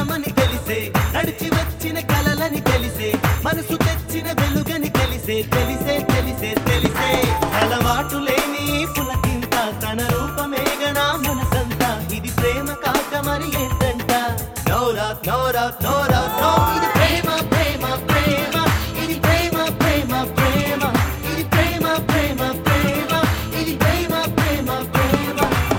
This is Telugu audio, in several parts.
వరమని తెలిసే నడిచి వచ్చిన కలలని తెలిసే మనసు తెచ్చిన వెలుగని తెలిసే తెలిసే తెలిసే తెలిసే అలవాటు లేని పులకింత తన రూపమేగనా మనసంతా ఇది ప్రేమ కాక మరి ఏంటంట నోరా నోరా నోరా నో ఇది ప్రేమ ప్రేమ ప్రేమ ఇది ప్రేమ ప్రేమ ప్రేమ ఇది ప్రేమ ప్రేమ ప్రేమ ఇది ప్రేమ ప్రేమ ప్రేమ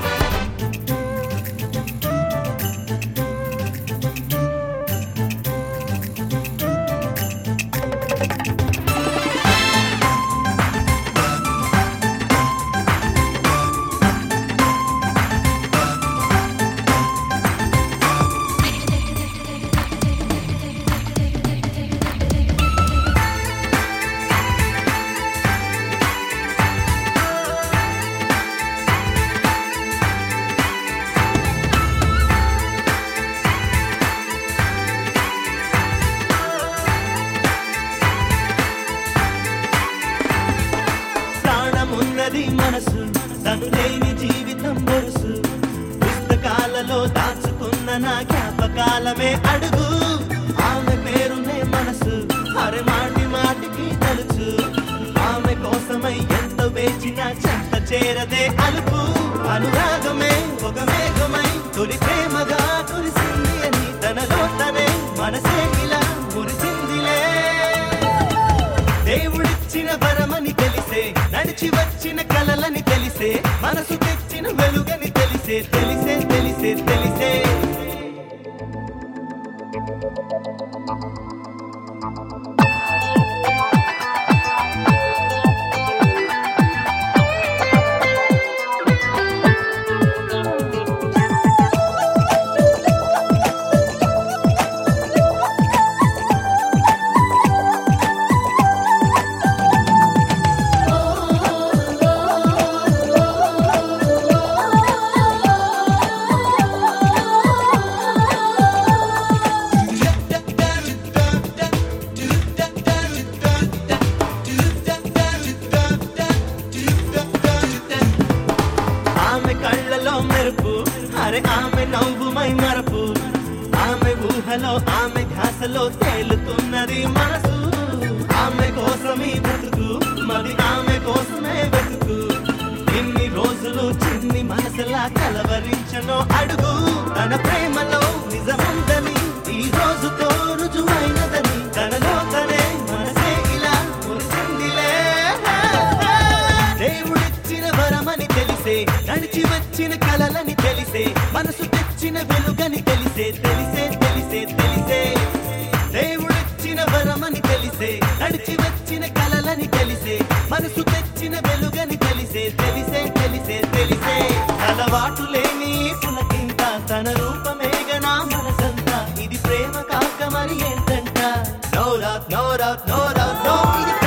ప్రాణమున్నది మనసు తను లేని జీవితం బొరుసు పుస్తకాలలో దాచుకున్న నా జ్ఞాపకాలమే అడుగు ఆమె పేరునే మనసు అరే మాటి మాటికి తలుచు ఆమె కోసమై ఎంత వేచినా చెంత చేరదే అలుపు అనురాగమే ఒక మేఘమై తొలి ప్రేమగా కురిసింది అని తనలో తనే మనసే ఇలా మురిసిందిలే దేవుడిచ్చిన వరమని తెలిసే నడిచి వచ్చిన కలలని తెలిసే మనసు తెచ్చిన వెలుగని తెలిసే తెలిసే తెలిసే తెలిసే ఆమె కళ్ళలో మెరుపు అరే ఆమె నవ్వుమై మరపు ఆమె ఊహలో ఆమె ధ్యాసలో తేలుతున్నది మనసు ఆమె కోసమే బ్రతుకు మరి ఆమె కోసమే వెతుకు ఇన్ని రోజులు చిన్ని మనసులా కలవరించనో అడుగు తన ప్రేమలో నిజముందని ఈ రోజుతో రుజువైనదని తనలో తనే మనసే ఇలా మురిసిందిలే దేవుడిచ్చిన వరమని తెలిసే నడిచి వచ్చిన కలలని తెలిసే మనసు తెచ్చిన వెలుగని తెలిసే తెలిసే తెలిసే తెలిసే దేవుడిచ్చిన వరమని తెలిసే నడిచి వచ్చిన కలలని తెలిసే మనసు తెచ్చిన వెలుగని తెలిసే తెలిసే తెలిసే తెలిసే అలవాటు లేని పులకింత తన రూపమేగనా మనసంతా ఇది ప్రేమ కాక మరి ఏంటంట నోరా నోరా నోరా నో ఇది